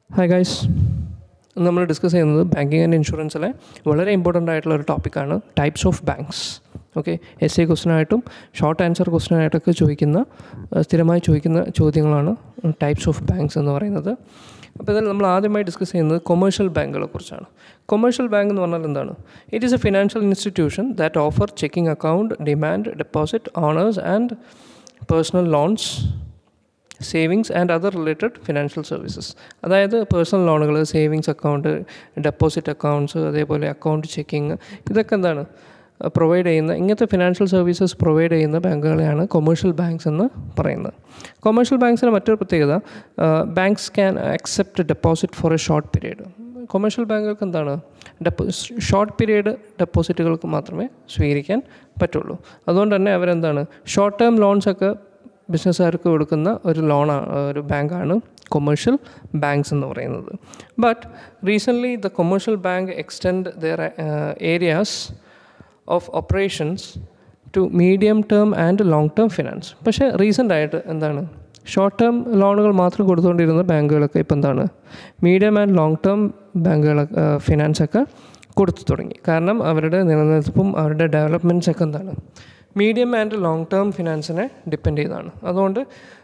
hi guys നമ്മൾ discuss ചെയ്യുന്നത് banking and ഇൻഷുറൻസിലെ വളരെ ഇമ്പോർട്ടൻ്റ് ആയിട്ടുള്ള ഒരു ടോപ്പിക്കാണ് types of banks okay as a ക്വസ്റ്റനായിട്ടും ഷോർട്ട് ആൻസർ ക്വസ്റ്റനായിട്ടൊക്കെ ചോദിക്കുന്ന ഏഹ്, സ്ഥിരമായി ചോദിക്കുന്ന ചോദ്യങ്ങളാണ് ടൈപ്സ് ഓഫ് ബാങ്ക്സ് എന്ന് പറയുന്നത് അപ്പോൾ ഇതിൽ നമ്മൾ ആദ്യമായി ഡിസ്കസ് ചെയ്യുന്നത് കൊമേഴ്ഷ്യൽ ബാങ്കുകളെ കുറിച്ചാണ് കൊമേഴ്ഷ്യൽ ബാങ്ക് എന്ന് പറഞ്ഞാൽ എന്താണ് it is a financial institution that offer checking account demand deposit owners and personal loans savings and other related financial services അതായത് പേഴ്സണൽ ലോണുകൾ സേവിങ്സ് അക്കൗണ്ട് ഡെപ്പോസിറ്റ് അക്കൗണ്ട്സ് അതേപോലെ അക്കൗണ്ട് ചെക്കിങ് ഇതൊക്കെ എന്താണ് പ്രൊവൈഡ് ചെയ്യുന്ന ഇങ്ങനത്തെ ഫിനാൻഷ്യൽ സർവീസസ് പ്രൊവൈഡ് ചെയ്യുന്ന ബാങ്കുകളെയാണ് commercial banks എന്ന് പറയുന്നത് കൊമേഴ്ഷ്യൽ ബാങ്ക്സിന് മറ്റൊരു പ്രത്യേകത banks can accept deposit for a short period commercial ബാങ്കുകൾക്ക് എന്താണ് ഡെപ്പോ ഷോർട്ട് പീരീഡ് ഡെപ്പോസിറ്റുകൾക്ക് മാത്രമേ സ്വീകരിക്കാൻ പറ്റുള്ളൂ അതുകൊണ്ട് തന്നെ അവരെന്താണ് ഷോർട്ട് ടേം ലോൺസ് ഒക്കെ ബിസിനസ്സുകാർക്ക് കൊടുക്കുന്ന ഒരു ലോണാണ് ഒരു ബാങ്കാണ് കൊമേഴ്ഷ്യൽ ബാങ്ക്സ് എന്ന് പറയുന്നത് but recently the commercial bank extend their areas of operations to medium term and long term finance പക്ഷേ റീസെൻ്റ് ആയിട്ട് എന്താണ് ഷോർട്ട് ടേം ലോണുകൾ മാത്രം കൊടുത്തുകൊണ്ടിരുന്ന ബാങ്കുകളൊക്കെ ഇപ്പോൾ എന്താണ് മീഡിയം ആൻഡ് ലോങ് ടേം ബാങ്കുകൾ ഫിനാൻസൊക്കെ കൊടുത്തു തുടങ്ങി കാരണം അവരുടെ നിലനിൽപ്പും അവരുടെ ഡെവലപ്മെൻറ്റ്സ് ഒക്കെ എന്താണ് മീഡിയം ആൻഡ് ലോങ് ടേം ഫിനാൻസിനെ ഡിപ്പെൻഡ് ചെയ്താണ് അതുകൊണ്ട്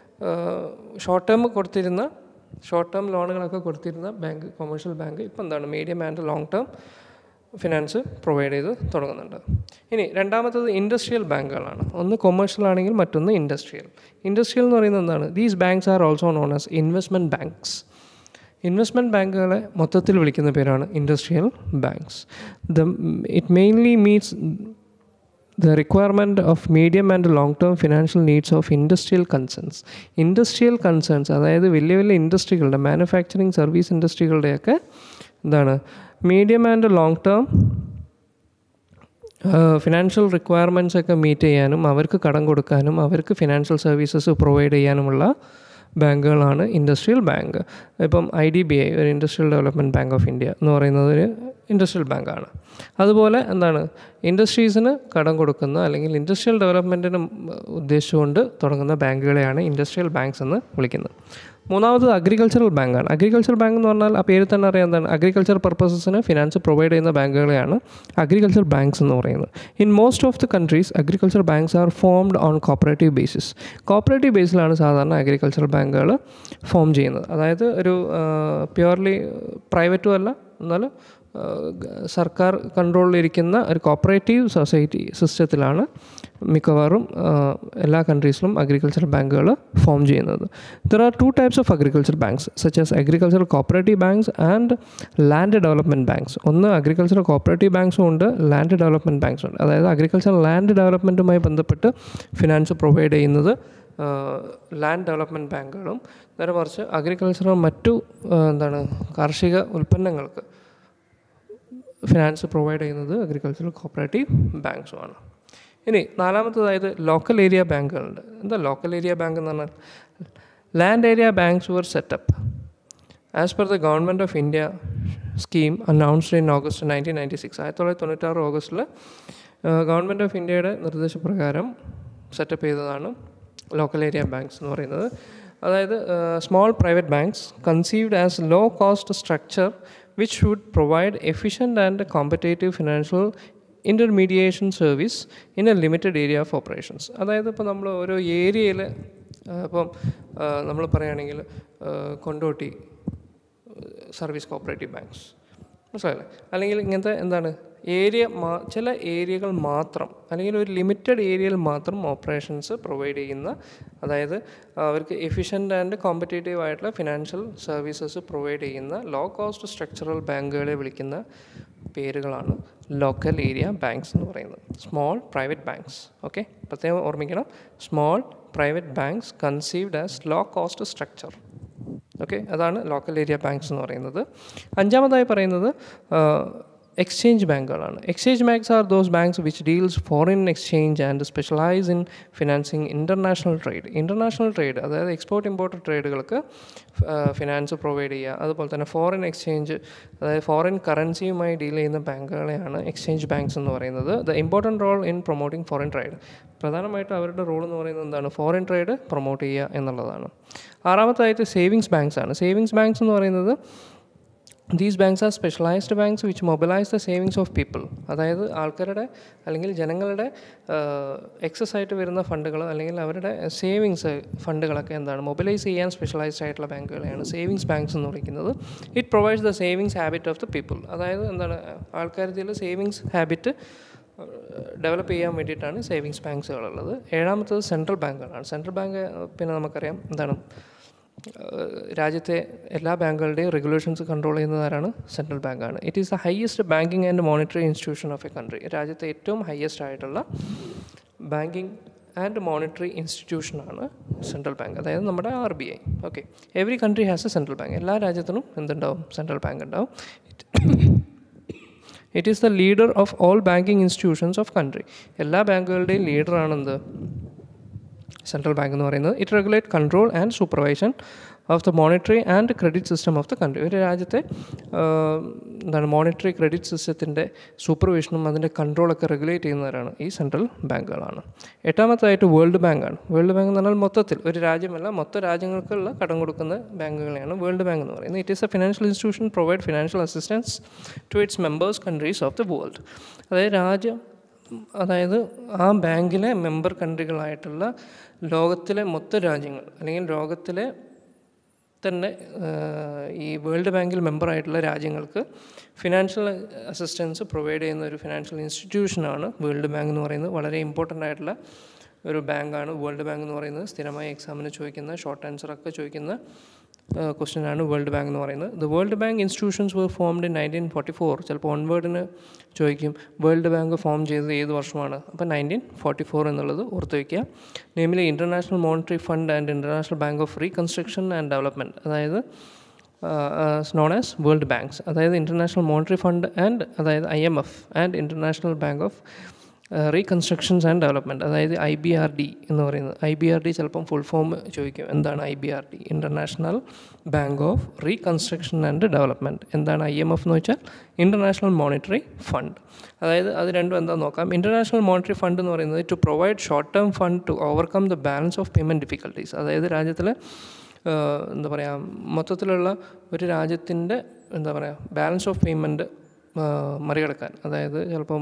ഷോർട്ട് ടേം കൊടുത്തിരുന്ന ഷോർട്ട് ടേം ലോണുകളൊക്കെ കൊടുത്തിരുന്ന ബാങ്ക് കൊമേഴ്ഷ്യൽ ബാങ്ക് ഇപ്പോൾ എന്താണ് medium and long term finance provide ചെയ്ത് തുടങ്ങുന്നുണ്ട് ഇനി രണ്ടാമത്തത് ഇൻഡസ്ട്രിയൽ ബാങ്കുകളാണ് ഒന്ന് കൊമേഴ്ഷ്യൽ ആണെങ്കിൽ മറ്റൊന്ന് ഇൻഡസ്ട്രിയൽ ഇൻഡസ്ട്രിയൽ എന്ന് പറയുന്നത് എന്താണ് these banks are also known as investment banks investment ബാങ്കുകളെ മൊത്തത്തിൽ വിളിക്കുന്ന പേരാണ് industrial banks the it mainly means the requirement of medium and long term financial needs of industrial concerns industrial concerns അതായത് വലിയ വലിയ ഇൻഡസ്ട്രികളുടെ മാനുഫാക്ചറിങ് സർവീസ് ഇൻഡസ്ട്രികളുടെയൊക്കെ എന്താണ് medium and long term financial requirements ഒക്കെ മീറ്റ് ചെയ്യാനും അവർക്ക് കടം കൊടുക്കാനും അവർക്ക് ഫിനാൻഷ്യൽ സർവീസസ് പ്രൊവൈഡ് ചെയ്യാനുമുള്ള ബാങ്കുകളാണ് ഇൻഡസ്ട്രിയൽ ബാങ്ക് ഇപ്പം ഐ ഡി ബി ഐ ഒരു industrial development bank of India എന്ന് പറയുന്നത് ഒരു ഇൻഡസ്ട്രിയൽ ബാങ്കാണ് അതുപോലെ എന്താണ് ഇൻഡസ്ട്രീസിന് കടം കൊടുക്കുന്ന അല്ലെങ്കിൽ ഇൻഡസ്ട്രിയൽ ഡെവലപ്മെൻറ്റിന് ഉദ്ദേശിച്ചുകൊണ്ട് തുടങ്ങുന്ന ബാങ്കുകളെയാണ് ഇൻഡസ്ട്രിയൽ ബാങ്ക്സ് എന്ന് വിളിക്കുന്നത് മൂന്നാമത് അഗ്രികൾച്ചറൽ ബാങ്കാണ് അഗ്രികൾച്ചർ ബാങ്ക് എന്ന് പറഞ്ഞാൽ ആ പേര് തന്നെ അറിയാം എന്താണ് അഗ്രികൾച്ചർ പർപ്പസസിന് ഫിനാൻസ് പ്രൊവൈഡ് ചെയ്യുന്ന ബാങ്കുകളെയാണ് അഗ്രികൾച്ചർ ബാങ്ക്സ് എന്ന് പറയുന്നത് in most of the countries agriculture banks are formed on cooperative basis cooperative ബേസിലാണ് സാധാരണ അഗ്രികൾച്ചർ ബാങ്കുകൾ ഫോം ചെയ്യുന്നത് അതായത് ഒരു പ്യുവർലി പ്രൈവറ്റും അല്ല എന്നാൽ സർക്കാർ കൺട്രോളിലിരിക്കുന്ന ഒരു കോപ്പറേറ്റീവ് സൊസൈറ്റി സിസ്റ്റത്തിലാണ് മിക്കവാറും എല്ലാ കൺട്രീസിലും അഗ്രികൾച്ചർ ബാങ്കുകൾ ഫോം ചെയ്യുന്നത് there are two types of agriculture banks such as agriculture cooperative banks and land development banks ഒന്ന് അഗ്രികൾച്ചർ കോപ്പറേറ്റീവ് ബാങ്ക്സും ഉണ്ട് ലാൻഡ് ഡെവലപ്മെൻറ്റ് ബാങ്ക്സും ഉണ്ട് അതായത് അഗ്രികൾച്ചർ ലാൻഡ് ഡെവലപ്മെൻറ്റുമായി ബന്ധപ്പെട്ട് ഫിനാൻസ് പ്രൊവൈഡ് ചെയ്യുന്നത് ലാൻഡ് ഡെവലപ്മെൻറ്റ് ബാങ്കുകളും നേരെ മറിച്ച് അഗ്രികൾച്ചർ മറ്റു എന്താണ് കാർഷിക ഉൽപ്പന്നങ്ങൾക്ക് ഫിനാൻസ് പ്രൊവൈഡ് ചെയ്യുന്നത് അഗ്രികൾച്ചറൽ കോപ്പറേറ്റീവ് ബാങ്ക്സുമാണ് ഇനി നാലാമത്തതായത് ലോക്കൽ ഏരിയ ബാങ്കുകളുണ്ട് എന്താ ലോക്കൽ ഏരിയ ബാങ്ക് എന്ന് പറഞ്ഞാൽ land area banks were set up as per the government of India scheme announced in August nineteen ninety six ആയിരത്തി തൊള്ളായിരത്തി തൊണ്ണൂറ്റാറ് ഓഗസ്റ്റിൽ ഗവൺമെൻറ് ഓഫ് ഇന്ത്യയുടെ നിർദ്ദേശപ്രകാരം സെറ്റപ്പ് ചെയ്തതാണ് ലോക്കൽ ഏരിയ ബാങ്ക്സ് എന്ന് പറയുന്നത് അതായത് small private banks conceived as low cost structure which should provide efficient and competitive financial intermediation service in a limited area of operations അതായത് ഇപ്പോൾ നമ്മൾ ഓരോ ഏരിയയിൽ ഇപ്പം നമ്മൾ പറയുകയാണെങ്കിൽ കൊണ്ടോട്ടി സർവീസ് കോപ്പറേറ്റീവ് ബാങ്ക്സ് മനസ്സിലായില്ലേ അല്ലെങ്കിൽ ഇങ്ങനത്തെ എന്താണ് ഏരിയ മാ ചില ഏരിയകൾ മാത്രം അല്ലെങ്കിൽ ഒരു ലിമിറ്റഡ് ഏരിയയിൽ മാത്രം ഓപ്പറേഷൻസ് പ്രൊവൈഡ് ചെയ്യുന്ന അതായത് അവർക്ക് എഫിഷ്യൻ്റ് ആൻഡ് കോമ്പറ്റേറ്റീവ് ആയിട്ടുള്ള ഫിനാൻഷ്യൽ സർവീസസ് പ്രൊവൈഡ് ചെയ്യുന്ന ലോ കോസ്റ്റ് സ്ട്രക്ചറൽ ബാങ്കുകളെ വിളിക്കുന്ന പേരുകളാണ് ലോക്കൽ ഏരിയ ബാങ്ക്സ് എന്ന് പറയുന്നത് സ്മോൾ പ്രൈവറ്റ് ബാങ്ക്സ് ഓക്കെ പ്രത്യേകം ഓർമ്മിക്കണം small private banks conceived as low cost structure okay അതാണ് ലോക്കൽ ഏരിയ ബാങ്ക്സ് എന്ന് പറയുന്നത് അഞ്ചാമതായി പറയുന്നത് എക്സ്ചേഞ്ച് ബാങ്കുകളാണ് exchange banks are those banks which deals foreign exchange and specialise in financing international trade international trade അതായത് export import ട്രേഡുകൾക്ക് finance provide ചെയ്യുക അതുപോലെ തന്നെ ഫോറിൻ എക്സ്ചേഞ്ച് അതായത് ഫോറിൻ കറൻസിയുമായി ഡീൽ ചെയ്യുന്ന ബാങ്കുകളെയാണ് എക്സ്ചേഞ്ച് ബാങ്ക്സ് എന്ന് പറയുന്നത് the important role in promoting foreign trade പ്രധാനമായിട്ടും അവരുടെ റോൾ എന്ന് പറയുന്നത് എന്താണ് ഫോറിൻ ട്രേഡ് പ്രൊമോട്ട് ചെയ്യുക എന്നുള്ളതാണ് ആറാമത്തായിട്ട് സേവിങ്സ് ബാങ്ക്സ് ആണ് സേവിങ്സ് ബാങ്ക്സ് എന്ന് പറയുന്നത് these banks are specialised banks which mobilise the savings of people അതായത് ആൾക്കാരുടെ അല്ലെങ്കിൽ ജനങ്ങളുടെ എക്സസ് ആയിട്ട് വരുന്ന ഫണ്ടുകൾ അല്ലെങ്കിൽ അവരുടെ സേവിങ്സ് ഫണ്ടുകളൊക്കെ എന്താണ് മൊബിലൈസ് ചെയ്യാൻ സ്പെഷ്യലൈസ്ഡ് ആയിട്ടുള്ള ബാങ്കുകളെയാണ് സേവിങ്സ് ബാങ്ക്സ് എന്ന് വിളിക്കുന്നത് it provides the savings habit of the people അതായത് എന്താണ് ആൾക്കാരുടെ സേവിങ്സ് ഹാബിറ്റ് ഡെവലപ്പ് ചെയ്യാൻ വേണ്ടിയിട്ടാണ് സേവിങ്സ് ബാങ്ക്സുകളുള്ളത് ഏഴാമത്തത് സെൻട്രൽ ബാങ്കുകളാണ് സെൻട്രൽ ബാങ്ക് പിന്നെ നമുക്കറിയാം എന്താണ് രാജ്യത്തെ എല്ലാ ബാങ്കുകളുടെയും റെഗുലേഷൻസ് കൺട്രോൾ ചെയ്യുന്നത് ആരാണ് സെൻട്രൽ ബാങ്കാണ് it is the highest banking and monetary institution of a country രാജ്യത്തെ ഏറ്റവും ഹയസ്റ്റ് ആയിട്ടുള്ള ബാങ്കിങ് ആൻഡ് മോണിറ്ററി ഇൻസ്റ്റിറ്റ്യൂഷനാണ് സെൻട്രൽ ബാങ്ക് അതായത് നമ്മുടെ R B I okay every country has a central bank എല്ലാ രാജ്യത്തിനും എന്തുണ്ടാവും സെൻട്രൽ ബാങ്ക് ഉണ്ടാവും it is the leader of all banking institutions of country എല്ലാ ബാങ്കുകളുടെയും ലീഡറാണെന്ത് സെൻട്രൽ ബാങ്ക് എന്ന് പറയുന്നത് it regulate control and supervision of the monetary and credit system of the country ഒരു രാജ്യത്തെ എന്താണ് മോണിറ്ററി ക്രെഡിറ്റ് സിസ്റ്റത്തിൻ്റെ സൂപ്പർവിഷനും അതിൻ്റെ കൺട്രോളൊക്കെ റെഗുലേറ്റ് ചെയ്യുന്നവരാണ് ഈ സെൻട്രൽ ബാങ്കുകളാണ് എട്ടാമത്തായിട്ട് വേൾഡ് ബാങ്കാണ് വേൾഡ് ബാങ്ക് എന്ന് പറഞ്ഞാൽ മൊത്തത്തിൽ ഒരു രാജ്യമല്ല മൊത്തം രാജ്യങ്ങൾക്കുള്ള കടം കൊടുക്കുന്ന ബാങ്കുകളെയാണ് വേൾഡ് ബാങ്ക് എന്ന് പറയുന്നത് it is a financial institution provide financial assistance to its members countries of the world അതായത് രാജ്യം അതായത് ആ ബാങ്കിലെ മെമ്പർ കൺട്രികളായിട്ടുള്ള ലോകത്തിലെ മൊത്തം രാജ്യങ്ങൾ അല്ലെങ്കിൽ ലോകത്തിലെ തന്നെ ഈ വേൾഡ് ബാങ്കിൽ മെമ്പറായിട്ടുള്ള രാജ്യങ്ങൾക്ക് ഫിനാൻഷ്യൽ അസിസ്റ്റൻസ് പ്രൊവൈഡ് ചെയ്യുന്ന ഒരു ഫിനാൻഷ്യൽ ഇൻസ്റ്റിറ്റ്യൂഷനാണ് വേൾഡ് ബാങ്ക് എന്ന് പറയുന്നത് വളരെ ഇമ്പോർട്ടൻ്റ് ആയിട്ടുള്ള ഒരു ബാങ്കാണ് വേൾഡ് ബാങ്ക് എന്ന് പറയുന്നത് സ്ഥിരമായി എക്സാമിന് ചോദിക്കുന്ന ഷോർട്ട് ആൻസറൊക്കെ ചോദിക്കുന്ന ക്വസ്റ്റ്യനാണ് വേൾഡ് ബാങ്ക് എന്ന് പറയുന്നത് the world bank institutions were formed in nineteen forty four ചിലപ്പോൾ ഓൺവേർഡിന് ചോദിക്കും വേൾഡ് ബാങ്ക് ഫോം ചെയ്തത് ഏത് വർഷമാണ് അപ്പോൾ നയൻറ്റീൻ ഫോർട്ടി ഫോർ എന്നുള്ളത് ഓർത്ത് വയ്ക്കുക നെയിമിലെ international monetary fund and international bank of reconstruction and development അതായത് നോൺ ആസ് വേൾഡ് ബാങ്ക്സ് അതായത് ഇൻ്റർനാഷണൽ മോണിറ്ററി ഫണ്ട് ആൻഡ് അതായത് I M F and international bank of reconstructions and development അതായത് I B R D എന്ന് പറയുന്നത് I B R D ചിലപ്പം full form ചോദിക്കും എന്താണ് I B R D international bank of reconstruction and development എന്താണ് I M F എന്ന് വെച്ചാൽ international monetary fund അതായത് അത് രണ്ടും എന്താ നോക്കാം ഇൻ്റർനാഷണൽ മോണിറ്ററി ഫണ്ട് എന്ന് പറയുന്നത് to provide short term fund to overcome the balance of payment difficulties അതായത് രാജ്യത്തിലെ എന്താ പറയുക മൊത്തത്തിലുള്ള ഒരു രാജ്യത്തിൻ്റെ എന്താ പറയുക ബാലൻസ് ഓഫ് പേയ്മെൻറ്റ് മറികടക്കാൻ അതായത് ചിലപ്പം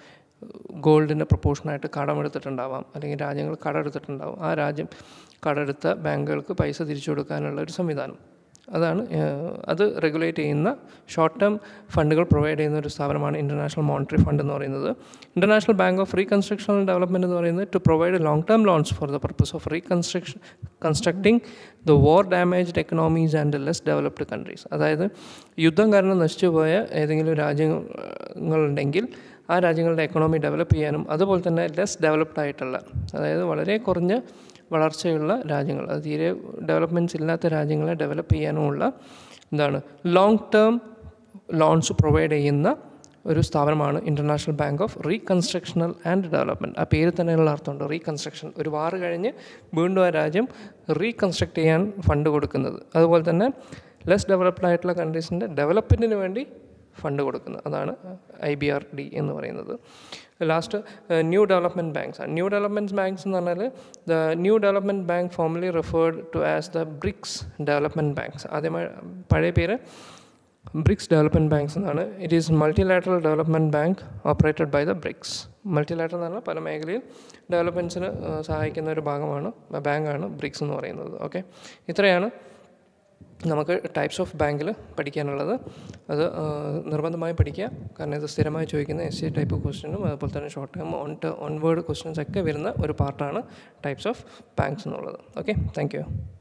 ഗോൾഡിൻ്റെ പ്രൊപ്പോർഷനായിട്ട് കടമെടുത്തിട്ടുണ്ടാവാം അല്ലെങ്കിൽ രാജ്യങ്ങൾ കടമെടുത്തിട്ടുണ്ടാവും ആ രാജ്യം കടമെടുത്ത ബാങ്കുകൾക്ക് പൈസ തിരിച്ചു കൊടുക്കാനുള്ള ഒരു സംവിധാനം അതാണ് അത് റെഗുലേറ്റ് ചെയ്യുന്ന ഷോർട്ട് ടേം ഫണ്ടുകൾ പ്രൊവൈഡ് ചെയ്യുന്ന ഒരു സ്ഥാപനമാണ് ഇൻ്റർനാഷണൽ മോണിറ്ററി ഫണ്ട് എന്ന് പറയുന്നത് international bank of reconstruction and development എന്ന് പറയുന്നത് to provide long term loans for the purpose of reconstruction constructing the war damaged economies and less developed countries അതായത് യുദ്ധം കാരണം നശിച്ചു പോയ ഏതെങ്കിലും രാജ്യങ്ങളുണ്ടെങ്കിൽ ആ രാജ്യങ്ങളുടെ എക്കണോമി ഡെവലപ്പ് ചെയ്യാനും അതുപോലെ തന്നെ ലെസ് ഡെവലപ്ഡ് ആയിട്ടുള്ള അതായത് വളരെ കുറഞ്ഞ വളർച്ചയുള്ള രാജ്യങ്ങൾ അത് തീരെ ഡെവലപ്മെൻറ്റ്സ് ഇല്ലാത്ത രാജ്യങ്ങളെ ഡെവലപ്പ് ചെയ്യാനുമുള്ള എന്താണ് ലോങ് ടേം ലോൺസ് പ്രൊവൈഡ് ചെയ്യുന്ന ഒരു സ്ഥാപനമാണ് international bank of reconstructional and development ആ പേര് തന്നെയുള്ള അർത്ഥമുണ്ട് റീകൺസ്ട്രക്ഷൻ ഒരു വാർ കഴിഞ്ഞ് വീണ്ടും ആ രാജ്യം റീകൺസ്ട്രക്ട് ചെയ്യാൻ ഫണ്ട് കൊടുക്കുന്നത് അതുപോലെ തന്നെ ലെസ് ഡെവലപ്ഡ് ആയിട്ടുള്ള കൺട്രീസിൻ്റെ ഡെവലപ്മെൻറ്റിന് വേണ്ടി ഫണ്ട് കൊടുക്കുന്നത് അതാണ് ഐ ബി ആർ ഡി എന്ന് പറയുന്നത് last new development banks new development banks എന്ന് പറഞ്ഞാൽ the new development bank formerly referred to as the BRICS development banks ആദ്യമായി പഴയ പേര് ബ്രിക്സ് ഡെവലപ്മെൻറ്റ് ബാങ്ക്സ് എന്നാണ് it is multilateral development bank operated by the BRICS multilateral എന്ന് പറഞ്ഞാൽ പല മേഖലയിൽ ഡെവലപ്മെൻറ്റ്സിന് സഹായിക്കുന്ന ഒരു ഭാഗമാണ് ബാങ്കാണ് ബ്രിക്സ് എന്ന് പറയുന്നത് ഓക്കെ ഇത്രയാണ് നമുക്ക് ടൈപ്സ് ഓഫ് ബാങ്കിൽ പഠിക്കാനുള്ളത് അത് നിർബന്ധമായി പഠിക്കുക കാരണം ഇത് സ്ഥിരമായി ചോദിക്കുന്ന എസ് സി ടൈപ്പ് ക്വസ്റ്റ്യനും അതുപോലെ തന്നെ short term on on word questions ഒക്കെ വരുന്ന ഒരു പാർട്ടാണ് ടൈപ്സ് ഓഫ് ബാങ്ക്സ് എന്നുള്ളത് ഓക്കെ താങ്ക്